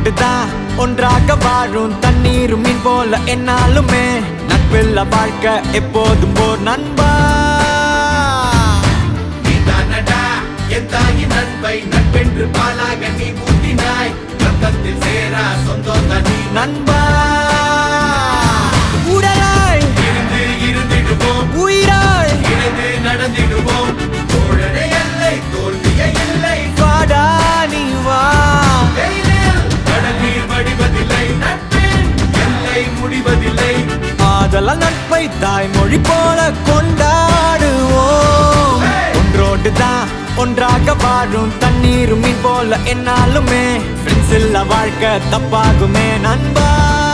ஒன்றோடு தான் ஒன்றாக வாழும் தண்ணீரும் மீன் போல என்னாலுமே நட்பில்ல வாழ்க்கை எப்போதும் போர் நண்பா நீதானடா என் தாயின் நட்பை நட்பென்று பாலாக நீ ஊட்டினாய் ரத்தத்தில் சேரா சொந்தம் தனி நண்பா உடலாய் இருந்து இருந்திடுவோம் உயிராய் இணைந்து நடந்திடுவோம் தோழனை எல்லை தோல்விய இல்லை வாடா நீ வா வெயிலில் கடல் நீர் வடிவதில்லை நட்பின் எல்லை முடிவதில்லை ஆதலால் நட்பை தாய்மொழி போல கொண்டாடுவோம் ஒன்றோடு தான் ஒன்றாக வாழும் தண்ணீரும் மீன் போல என்னாலுமே ஃப்ரெண்ட்ஸ் இல்ல வாழ்க்கை தப்பாகுமே நண்பா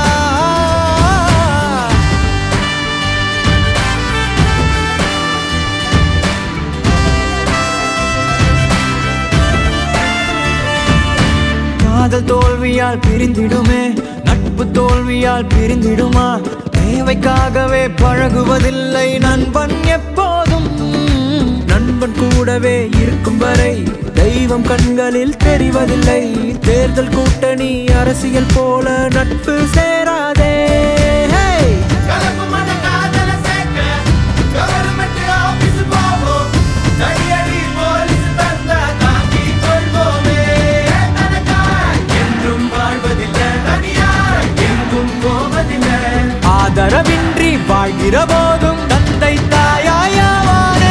காதல் தோல்வியால் பிரிந்திடுமே நட்பு தோல்வியால் பிரிந்திடுமா தேவைக்காகவே பழகுவதில்லை நண்பன் எப்போதும் நண்பன் கூடவே இருக்கும் வரை தெய்வம் கண்களில் தெரிவதில்லை தேர்தல் கூட்டணி அரசியல் போல நட்பு சேராதே Hey! கலப்பு மன காதல சேர்க்க கவர்மெண்ட் ஆபீஸ் போவோம் தடியடி போலீஸ் தந்தா தாங்கி கொள்வோமே தனக்காய் என்றும் வாழ்வதில்லை தனியாய் எங்கும் போவதில்லை ஆதரவின்றி வாழ்கிற போதும் தந்தை தாயாயாவானே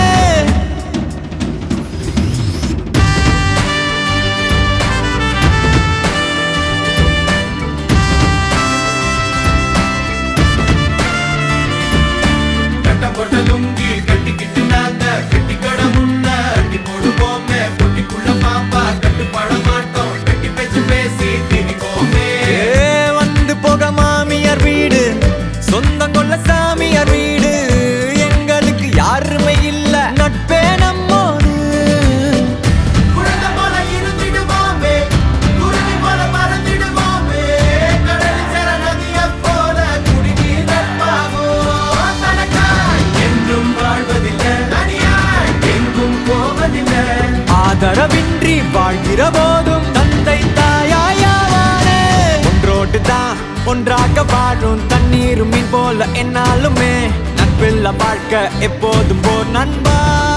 கட்டம் போட்ட லுங்கி கட்டிக்கிட்டு நாங்க கட்டி கட முன்ன அடி போடுவோமே பொட்டிக்குள்ள பாப்பா கட்டுப்பட மாட்டோம் வெட்டி பேச்சு பேசி திரிப்போமே ஏ வந்து போக மாமியார் வீடு சொந்தம் கொள்ள சாமியார் வீடு எங்களுக்கு யாருமே இல்ல நட்பே நம்மோடு குழந்தை போல இருந்திடுவோமே குருவி போல மறந்திடுவோமே கடலில் சேர நதியைப் போல குடிநீர் நட்பாகும் தனக்காய் என்றும் வாழ்வதில்லை தனியாய் எங்கும் போவதில்லை ஆதரவின்றி வாழ்கிற போதும் தந்தை தாயாயாவானே ஒன்றோடு தான் ஒன்றாக வாழும் தண்ணீரும் மீன் போல என்னாலுமே நட்பில்ல வாழ்க்கை எப்போதும் போர் நண்பா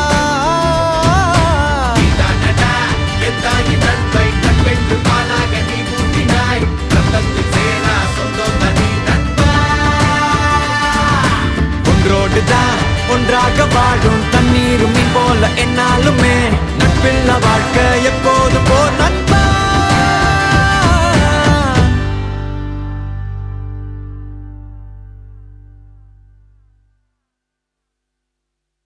நீதானடா என் தாயின் நட்பை நட்பென்று பாலாக நீ ஊட்டினாய் ரத்தத்தில் சேரா சொந்தம் தனி நட்பா ஒன்றோடு தான் ஒன்றாக வாழும் தண்ணீரும் மீன் போல என்னாலுமே நட்பில்ல வாழ்க்கை எப்போதும் போர்